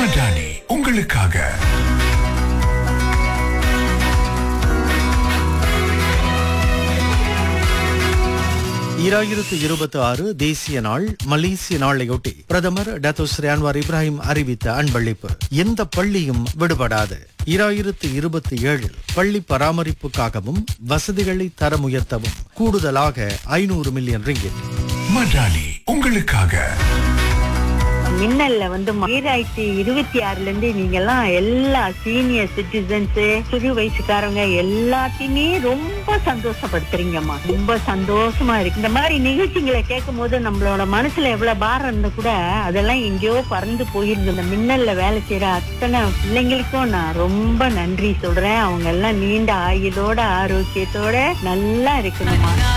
மடானி உங்களுக்காக ஈராயிரத்து இருபத்தி ஆறு தேசிய நாள் மலேசிய நாளையொட்டி பிரதமர் டத்து ஸ்ரீ அன்வார் இப்ராஹிம் அறிவித்த அன்பளிப்பு எந்த பள்ளியும் விடுபடாது ஈராயிரத்து இருபத்தி ஏழில் பள்ளி பராமரிப்புக்காகவும் வசதிகளை தரம் உயர்த்தவும் கூடுதலாக ஐநூறு மில்லியன் ரிங்கிட் மடானி உங்களுக்காக மின்னல்ல வந்து ஈராயிரத்தி இருபத்தி ஆறுல இருந்து நீங்க எல்லாம் எல்லா சீனியர் சிட்டிசன்ஸ் சிறு வயசுக்காரங்க எல்லாத்தையுமே ரொம்ப சந்தோஷப்படுத்துறீங்கம்மா ரொம்ப சந்தோஷமா இருக்கு இந்த மாதிரி நிகழ்ச்சிகளை கேட்கும் போது நம்மளோட மனசுல எவ்வளவு பாரம் இருந்தா கூட அதெல்லாம் எங்கேயோ பறந்து போயிருந்து இந்த மின்னல்ல வேலை செய்யற அத்தனை பிள்ளைங்களுக்கும் நான் ரொம்ப நன்றி சொல்றேன் அவங்க எல்லாம் நீண்ட ஆயுளோட ஆரோக்கியத்தோட நல்லா இருக்கணும்மா